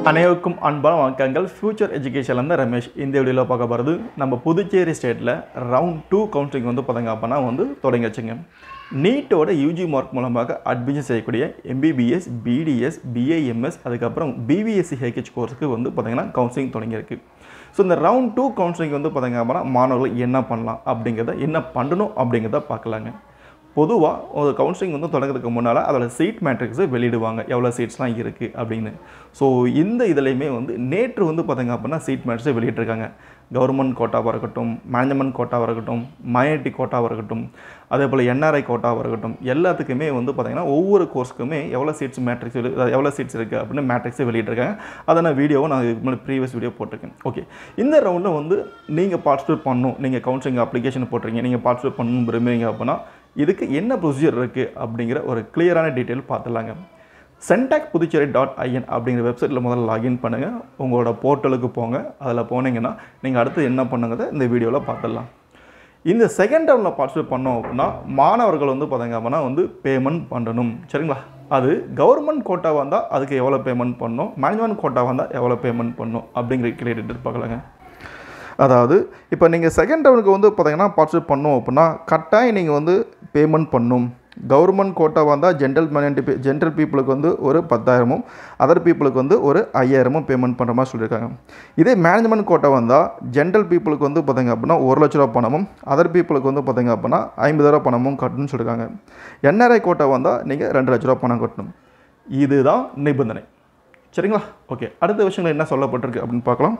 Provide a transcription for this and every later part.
அனைவருக்கும் அன்பான வணக்கங்கள் ஃபியூச்சர் எஜுகேஷன்லேருந்து ரமேஷ் இந்த வீடியோவில் பார்க்க போகிறது நம்ம புதுச்சேரி ஸ்டேட்டில் ரவுண்ட் டூ கவுன்சிலிங் வந்து பார்த்தீங்க அப்படின்னா வந்து தொடங்கி வச்சுங்க நீட்டோட யூஜி மார்க் மூலமாக அட்மிஷன் செய்யக்கூடிய எம்பிபிஎஸ் பிடிஎஸ் பிஏஎம்எஸ் அதுக்கப்புறம் பிபிஎஸ்சி ஹேக்கேஜ் கோர்ஸுக்கு வந்து பார்த்தீங்கன்னா கவுன்சிலிங் தொடங்கியிருக்கு ஸோ இந்த ரவுண்ட் டூ கவுன்சிலிங் வந்து பார்த்தீங்க அப்படின்னா மாணவர்கள் என்ன பண்ணலாம் அப்படிங்கிறத என்ன பண்ணணும் அப்படிங்கிறத பார்க்கலாங்க பொதுவாக ஒரு கவுன்சிலிங் வந்து தொடங்குறதுக்கு முன்னால் அதோட சீட் மேட்ரிக்ஸை வெளியிடுவாங்க எவ்வளோ சீட்ஸ்லாம் இருக்குது அப்படின்னு ஸோ இந்த இதுலேயுமே வந்து நேற்று வந்து பார்த்தீங்க அப்படின்னா சீட் மேட்ரிக்ஸை வெளியிட்டிருக்காங்க கவர்மெண்ட் கோட்டாவாக இருக்கட்டும் மேனேஜ்மெண்ட் கோட்டாவாக இருக்கட்டும் மைனாரிட்டி கோட்டாவாக இருக்கட்டும் அதே போல் என்ஆர்ஐ கோட்டாவாக இருக்கட்டும் எல்லாத்துக்குமே வந்து பார்த்திங்கன்னா ஒவ்வொரு கோர்ஸுக்குமே எவ்வளோ சீட்ஸ் மேட்ரிக்ஸ் எவ்வளோ சீட்ஸ் இருக்குது அப்படின்னு மேட்ரிக்ஸை வெளியிட்டிருக்காங்க அதை நான் வீடியோவை நான் இதுக்கு முன்னாடி ப்ரீவியஸ் வீடியோ போட்டிருக்கேன் ஓகே இந்த ரவுண்டில் வந்து நீங்கள் பார்ட்டிசிபேட் பண்ணணும் நீங்கள் கவுன்சிலிங் அப்ளிகேஷன் போட்டிருக்கீங்க நீங்கள் பார்ட்டிசிபேட் பண்ணணும் விரும்புறீங்க அப்படின்னா இதுக்கு என்ன ப்ரொசீஜர் இருக்குது அப்படிங்கிற ஒரு கிளியரான டீட்டெயில் பார்த்துலாங்க சென்டாக் புதுச்சேரி டாட் ஐஎன் அப்படிங்கிற வெப்சைட்டில் முதல்ல லாகின் பண்ணுங்கள் உங்களோட போர்ட்டலுக்கு போங்க அதில் போனீங்கன்னா நீங்கள் அடுத்து என்ன பண்ணுங்கிறத இந்த வீடியோவில் பார்த்துடலாம் இந்த செகண்ட் ரவுண்டில் பார்ட்டிசிபேட் பண்ணோம் அப்படின்னா மாணவர்கள் வந்து பார்த்தீங்க அப்படின்னா வந்து பேமெண்ட் பண்ணணும் சரிங்களா அது கவர்மெண்ட் கோட்டா வந்தால் அதுக்கு எவ்வளோ பேமெண்ட் பண்ணணும் மேனேஜ்மெண்ட் கோட்டா வந்தால் எவ்வளோ பேமெண்ட் பண்ணணும் அப்படிங்கிற கிளியர் டீட்டெயில் பார்க்கலாங்க அதாவது இப்போ நீங்கள் செகண்ட் ரவுண்டுக்கு வந்து பார்த்தீங்கன்னா பார்ட்டிசிபேட் பண்ணோம் அப்படின்னா கட்டாயம் நீங்கள் வந்து பேமெண்ட் பண்ணும் கவர்மெண்ட் கோட்டா வந்தால் ஜென்ரல் மேனேஜ் ஜென்ரல் பீப்புளுக்கு வந்து ஒரு பத்தாயிரமும் அதர் பீப்புளுக்கு வந்து ஒரு ஐயாயிரமும் பேமெண்ட் பண்ணுற மாதிரி சொல்லியிருக்காங்க இதே மேனேஜ்மெண்ட் கோட்டா வந்தால் ஜென்ரல் பீப்புளுக்கு வந்து பார்த்தீங்க அப்படின்னா ஒரு லட்ச ரூபா பணமும் அதர் பீப்புளுக்கு வந்து பார்த்தீங்க அப்படின்னா ஐம்பதாயிரம் பணமும் கட்டணும்னு சொல்லியிருக்காங்க என்ஆர்ஐ கோட்டா வந்தால் நீங்கள் ரெண்டு லட்ச ரூபா பணம் கட்டணும் இதுதான் நிபந்தனை சரிங்களா ஓகே அடுத்த விஷயங்கள் என்ன சொல்லப்பட்டிருக்கு அப்படின்னு பார்க்கலாம்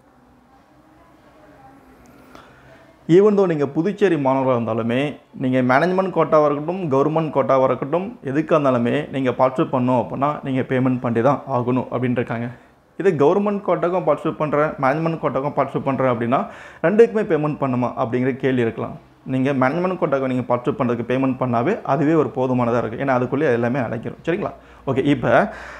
ஈவன் தோ நீங்கள் புதுச்சேரி மாணவராக இருந்தாலுமே நீங்கள் மேனேஜ்மெண்ட் கோட்டாவாக இருக்கட்டும் கவர்மெண்ட் கோட்டாவாக இருக்கட்டும் எதுக்காக இருந்தாலுமே நீங்கள் பார்ட்டிசிபேட் பண்ணோம் அப்படின்னா நீங்கள் பேமெண்ட் பண்ணி தான் ஆகணும் அப்படின்னு இருக்காங்க இதே கவர்மெண்ட் கோட்டாக்கும் பார்ட்டிசிபேட் பண்ணுறேன் மேனேஜ்மெண்ட் கோட்டாக்கும் பார்ட்டிசிபேட் பண்ணுறேன் அப்படின்னா ரெண்டுக்குமே பேமெண்ட் பண்ணுமா அப்படிங்கிற கேள்வி இருக்கலாம் நீங்கள் மேனேஜ்மெண்ட் கோட்டாக்கு நீங்கள் பார்ட்டிசிபேட் பண்ணுறதுக்கு பேமெண்ட் பண்ணாவே அதுவே ஒரு போதுமானதாக இருக்குது ஏன்னா அதுக்குள்ளேயே எல்லாமே அடைக்கிறோம் சரிங்களா ஓகே இப்போ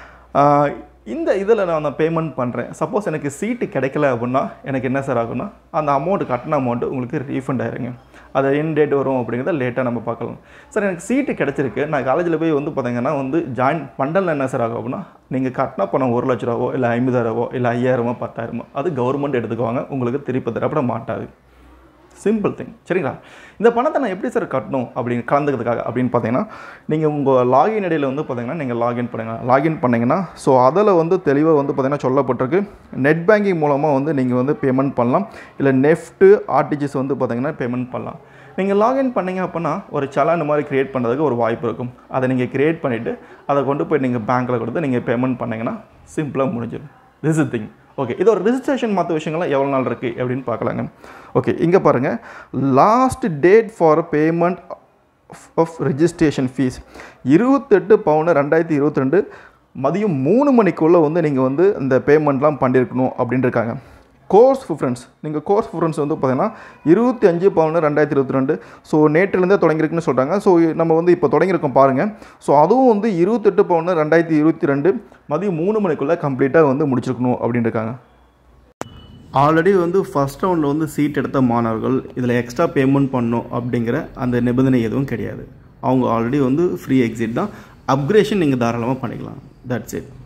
இந்த இதில் நான் அந்த பேமெண்ட் பண்ணுறேன் சப்போஸ் எனக்கு சீட்டு கிடைக்கல அப்படின்னா எனக்கு என்ன சார் ஆகும்னா அந்த அமௌண்ட் கட்டின அமௌண்ட்டு உங்களுக்கு ரீஃபண்ட் ஆயிருங்க அது என் டேட் வரும் அப்படிங்கிறத லேட்டாக நம்ம பார்க்கலாம் சார் எனக்கு சீட்டு கிடச்சிருக்கு நான் காலேஜில் போய் வந்து பார்த்தீங்கன்னா வந்து ஜாயின் பண்ணல என்ன சார் ஆகும் அப்படின்னா நீங்கள் கட்டின பணம் ஒரு லட்ச ரூபாவோ இல்லை ஐம்பதாயிரவோ இல்லை ஐயாயிரமோ பத்தாயிரமோ அது கவர்மெண்ட் எடுத்துக்குவாங்க உங்களுக்கு திருப்பி தரப்பட மாட்டாது சிம்பிள் திங் சரிங்களா இந்த பணத்தை நான் எப்படி சார் கட்டணும் அப்படின்னு கலந்துக்கிறதுக்காக அப்படின்னு பார்த்தீங்கன்னா நீங்கள் உங்கள் லாகின் இடையில் வந்து பார்த்தீங்கன்னா நீங்கள் லாகின் பண்ணுங்க லாகின் பண்ணிங்கன்னா ஸோ அதில் வந்து தெளிவாக வந்து பார்த்தீங்கன்னா சொல்லப்பட்டிருக்கு நெட் பேங்கிங் மூலமாக வந்து நீங்கள் வந்து பேமெண்ட் பண்ணலாம் இல்லை நெஃப்ட்டு ஆர்டிஜிஎஸ் வந்து பார்த்தீங்கன்னா பேமெண்ட் பண்ணலாம் நீங்கள் லாகின் பண்ணீங்க அப்படின்னா ஒரு சலான் மாதிரி க்ரியேட் பண்ணுறதுக்கு ஒரு வாய்ப்பு இருக்கும் அதை நீங்கள் க்ரியேட் பண்ணிவிட்டு அதை கொண்டு போய் நீங்கள் பேங்க்கில் கொடுத்து நீங்கள் பேமெண்ட் பண்ணிங்கன்னா சிம்பிளாக முடிஞ்சிடும் திஸ் இஸ் திங் ஓகே இது ஒரு ரிஜிஸ்ட்ரேஷன் மற்ற விஷயங்கள்லாம் எவ்வளோ நாள் இருக்குது அப்படின்னு பார்க்கலாங்க ஓகே இங்கே பாருங்கள் last date for payment of registration fees இருபத்தெட்டு பவுனு ரெண்டாயிரத்தி இருபத்தி ரெண்டு மதியம் மூணு மணிக்குள்ளே வந்து நீங்கள் வந்து இந்த பேமெண்ட்லாம் பண்ணியிருக்கணும் அப்படின்னு இருக்காங்க கோர்ஸ் ப்ரிஃபரன்ஸ் நீங்கள் கோர்ஸ் ப்ரிஃபரன்ஸ் வந்து பார்த்தீங்கன்னா இருபத்தி அஞ்சு பவுனு ரெண்டாயிரத்தி இருபத்தி ரெண்டு ஸோ நேற்றுலேருந்தே தொடங்கியிருக்குன்னு சொல்கிறாங்க ஸோ நம்ம வந்து இப்போ தொடங்கியிருக்கோம் பாருங்கள் ஸோ அதுவும் வந்து இருபத்தெட்டு பவுனு ரெண்டாயிரத்தி இருபத்தி ரெண்டு மதியம் மூணு மணிக்குள்ளே கம்ப்ளீட்டாக வந்து முடிச்சிருக்கணும் அப்படின்னு இருக்காங்க ஆல்ரெடி வந்து ஃபஸ்ட் ரவுண்டில் வந்து சீட் எடுத்த மாணவர்கள் இதில் எக்ஸ்ட்ரா பேமெண்ட் பண்ணும் அப்படிங்கிற அந்த நிபந்தனை எதுவும் கிடையாது அவங்க ஆல்ரெடி வந்து ஃப்ரீ எக்ஸிட் தான் அப்கிரேஷன் நீங்கள் தாராளமாக பண்ணிக்கலாம் தட்ஸ் இட்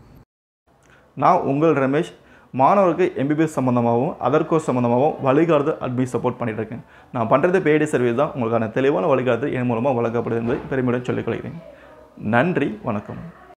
நான் உங்கள் ரமேஷ் மாணவருக்கு எம்பிபிஎஸ் சம்மந்தமாகவும் அதர் கோர்ஸ் சம்மந்தமாகவும் வழிகாட்டு அட்மிட் சப்போர்ட் பண்ணிட்டு இருக்கேன் நான் பண்ணுறது பேடி சர்வீஸ் தான் உங்களுக்கான தெளிவான வழிகாட்டு என் மூலமாக வழங்கப்படுது என்பதை பெருமையுடன் சொல்லிக் கொள்கிறேன் நன்றி வணக்கம்